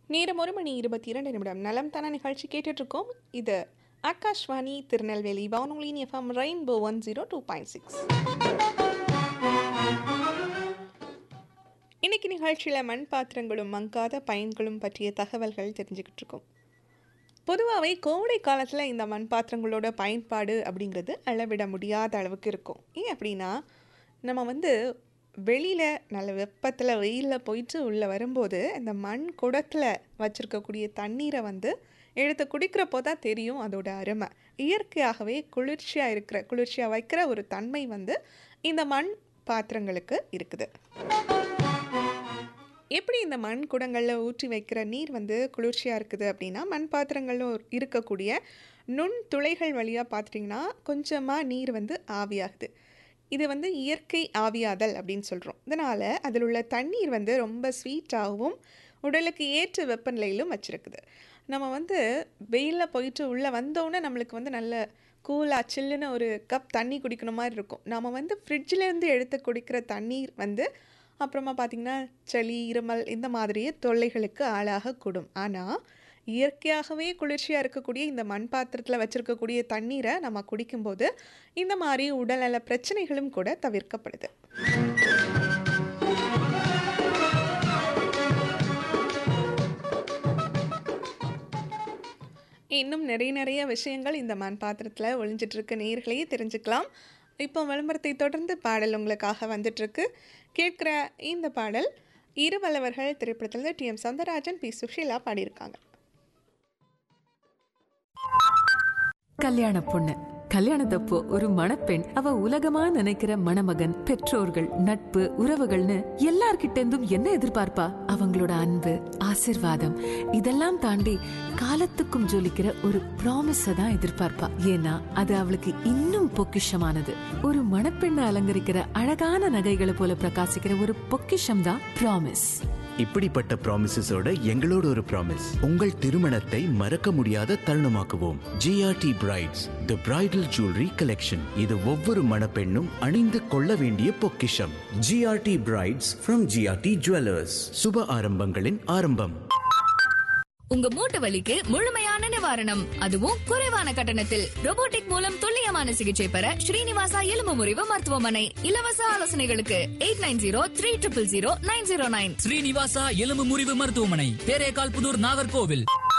நேரம் ஒரு மணி இருபத்தி இரண்டு நிமிடம் நலம் தான நிகழ்ச்சி கேட்டுட்டு இருக்கோம் இது ஆகாஷ்வாணி திருநெல்வேலி வானொலியின் FM rainbow one zero two point six இன்னைக்கு நிகழ்ச்சியில் மண் பாத்திரங்களும் மங்காத பயன்களும் பற்றிய தகவல்கள் தெரிஞ்சுக்கிட்டு இருக்கோம் பொதுவாகவே கோடை காலத்தில் இந்த மண் பாத்திரங்களோட பயன்பாடு அப்படிங்கிறது அளவிட முடியாத அளவுக்கு இருக்கும் ஏன் அப்படின்னா நம்ம வந்து வெளியில் நல்ல வெப்பத்தில் வெயிலில் போயிட்டு உள்ளே வரும்போது இந்த மண் குடத்தில் வச்சுருக்கக்கூடிய தண்ணீரை வந்து எடுத்து குடிக்கிறப்போ தான் தெரியும் அதோட அருமை இயற்கையாகவே குளிர்ச்சியாக இருக்கிற குளிர்ச்சியாக வைக்கிற ஒரு தன்மை வந்து இந்த மண் பாத்திரங்களுக்கு இருக்குது எப்படி இந்த மண் குடங்களில் ஊற்றி வைக்கிற நீர் வந்து குளிர்ச்சியாக இருக்குது அப்படின்னா மண் பாத்திரங்களில் இருக்கக்கூடிய நுண் துளைகள் வழியாக பார்த்துட்டிங்கன்னா கொஞ்சமாக நீர் வந்து ஆவியாகுது இது வந்து இயற்கை ஆவியாதல் அப்படின்னு சொல்கிறோம் இதனால் அதில் உள்ள தண்ணீர் வந்து ரொம்ப ஸ்வீட்டாகவும் உடலுக்கு ஏற்ற வெப்பநிலையிலும் வச்சுருக்குது நம்ம வந்து வெயிலில் போயிட்டு உள்ளே வந்தோன்னே நம்மளுக்கு வந்து நல்ல கூலாக சில்லுன்னு ஒரு கப் தண்ணி குடிக்கிற மாதிரி இருக்கும் நம்ம வந்து ஃப்ரிட்ஜிலேருந்து எடுத்து குடிக்கிற தண்ணீர் வந்து அப்புறமா பார்த்திங்கன்னா சளி இருமல் இந்த மாதிரியே தொல்லைகளுக்கு ஆளாகக்கூடும் ஆனால் இயற்கையாகவே குளிர்ச்சியாக இருக்கக்கூடிய இந்த மண் பாத்திரத்தில் வச்சுருக்கக்கூடிய தண்ணீரை நம்ம குடிக்கும்போது இந்த மாதிரி உடல்நல பிரச்சனைகளும் கூட தவிர்க்கப்படுது இன்னும் நிறைய நிறைய விஷயங்கள் இந்த மண் பாத்திரத்தில் ஒளிஞ்சிட்டு இருக்க நேர்களையே தெரிஞ்சுக்கலாம் இப்போ விளம்பரத்தை தொடர்ந்து பாடல் உங்களுக்காக வந்துட்டுருக்கு கேட்குற இந்த பாடல் இருவல்லவர்கள் திரைப்படத்தில் T M Soundararajan P Susheela பாடியிருக்காங்க கல்யாண பொண்ணு கல்யாணத்தப்போ ஒரு மணப்பெண் அவ உலகமா நினைக்கிற மணமகன் பெற்றோர்கள் நட்பு உறவுகள்னு எல்லார்கிட்ட இருந்தும் என்ன எதிர்பார்ப்பா அவங்களோட அன்பு ஆசிர்வாதம் இதெல்லாம் தாண்டி காலத்துக்கும் ஜொலிக்கிற ஒரு ப்ராமிஸ தான் எதிர்பார்ப்பா ஏன்னா அது அவளுக்கு இன்னும் பொக்கிஷமானது ஒரு மணப்பெண்ணை அலங்கரிக்கிற அழகான நகைகளை போல பிரகாசிக்கிற ஒரு பொக்கிஷம் தான் ப்ராமிஸ் இப்படிப்பட்ட ப்ராமிசஸோட எங்களோட ஒரு ப்ராமிஸ் உங்கள் திருமணத்தை மறக்க முடியாத தருணமாக்குவோம் GRT brides the bridal jewellery collection இது ஒவ்வொரு மணப்பெண்ணும் அணிந்து கொள்ள வேண்டிய பொக்கிஷம் GRT brides from GRT jewellers சுப ஆரம்பங்களின் ஆரம்பம் உங்க மூட்டு வலிக்கு முழுமையான நிவாரணம் அதுவும் குறைவான கட்டணத்தில் robotic மூலம் துல்லியமான சிகிச்சை பெற ஸ்ரீனிவாசா எலும்பு முறிவு மருத்துவமனை இலவச ஆலோசனைகளுக்கு eight nine zero three triple zero nine zero nine Srinivasa எலும்பு முறிவு மருத்துவமனை தேரேகால் புதூர் நாகர்கோவில்